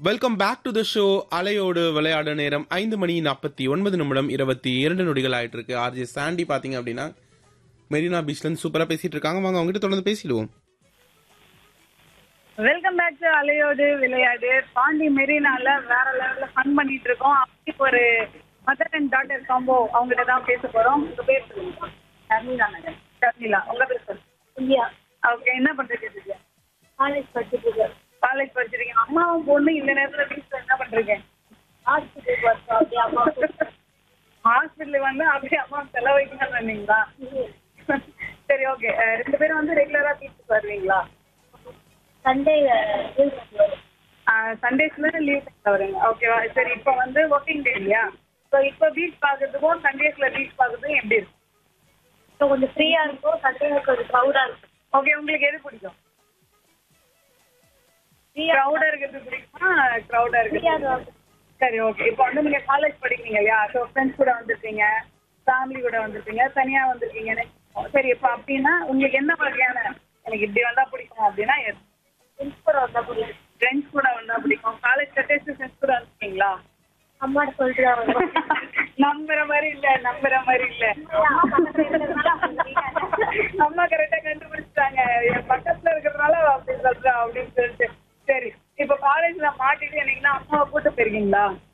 welcome back to the show அலையோடு விளையாட நேரம் ஐந்து மணி நாற்பத்தி ஒன்பது நிமிடம் இருபத்தி இரண்டு நொடிகள் ஆயிட்டு இருக்கு ஆர்ஜே சாண்டி பாத்தீங்க அப்படின்னா மெரினா பீச்ல இருந்து சூப்பரா பேசிட்டு இருக்காங்க வாங்க அவங்ககிட்ட தொடர்ந்து பேசிடுவோம் வெல்கம் பேக் டு அலையோடு விளையாடு பாண்டி மெரினால வேற லெவல்ல ஃபன் பண்ணிட்டு இருக்கோம் அப்படி ஒரு மதர் அண்ட் டாட்டர் காம்போ அவங்ககிட்ட தான் பேச போறோம் உங்க பேர் சொல்லுங்க ஷர்மிளா நகர் ஷர்மிளா உங்க பேர் சொல்லுங்க இந்தியா ஓகே என்ன பண்றீங்க திவ்யா காலேஜ் படிச்சுட்டு இருக்கேன் காலேஜ் படிச்சிருக்கீங்க அம்மாவும் பொண்ணு இந்த நேரத்துல வீட்டுல என்ன பண்றீங்க ஹாஸ்பிட்டலுக்கு வரணும் அப்படியே அம்மா ஹாஸ்பிட்டலுக்கு வந்து அப்படியே அம்மா செலவைக்கணும்னு சொன்னீங்களா சரி ஓகே ரெண்டு பேரும் வந்து ரெகுலரா பீச்சுக்கு வருவீங்களா சண்டே சண்டேஸ்ல லீவ் வருங்க ஓகேவா சரி இப்போ வந்து ஒர்க்கிங் டே இல்லையா ஸோ இப்போ பீச் பார்க்கறதுக்கும் சண்டேஸ்ல பீச் பார்க்கறதுக்கும் எப்படி இருக்கும் இப்போ கொஞ்சம் ஃப்ரீயா இருக்கும் சண்டே கொஞ்சம் க்ரௌடா இருக்கும் ஓகே உங்களுக்கு எது பிடிக்கும் க்ரௌடா இருக்கிறது பிடிக்குமா க்ரௌடா ஃப்ரீயா இருக்கிறது இருக்கும் சரி ஓகே இப்போ வந்து நீங்க காலேஜ் படிக்கிறீங்க இல்லையா ஸோ ஃப்ரெண்ட்ஸ் கூட வந்திருக்கீங்க ஃபேமிலி கூட வந்திருக்கீங்க தனியா வந்திருக்கீங்கன்னு சரி இப்போ அப்படின்னா உங்களுக்கு என்ன வகையான எனக்கு இப்படி வந்தா பிடிக்கும் அப்படின்னா ஃப்ரெண்ட்ஸ் கூட வந்தா பிடிக்கும் ஃப்ரெண்ட்ஸ் கூட வந்தா பிடிக்கும் காலேஜ் டெஸ்ட் ஃப்ரெண்ட்ஸ் கூட வந்திருக்கீங்களா அம்மாட்ட சொல்லிட்டு தான் வருவோம் நம்புற மாதிரி இல்ல நம்புற மாதிரி இல்ல அம்மா கரெக்டா கண்டுபிடிச்சிட்டாங்க என் பக்கத்துல இருக்கிறதுனால அவ அப்படி சொல்றா அப்படின்னு சொல்லிட்டு சரி இப்ப காலேஜ்ல மாட்டிட்டு என்னைக்குன்னா அம்மாவை கூட்டு போயிருக்கீங்களா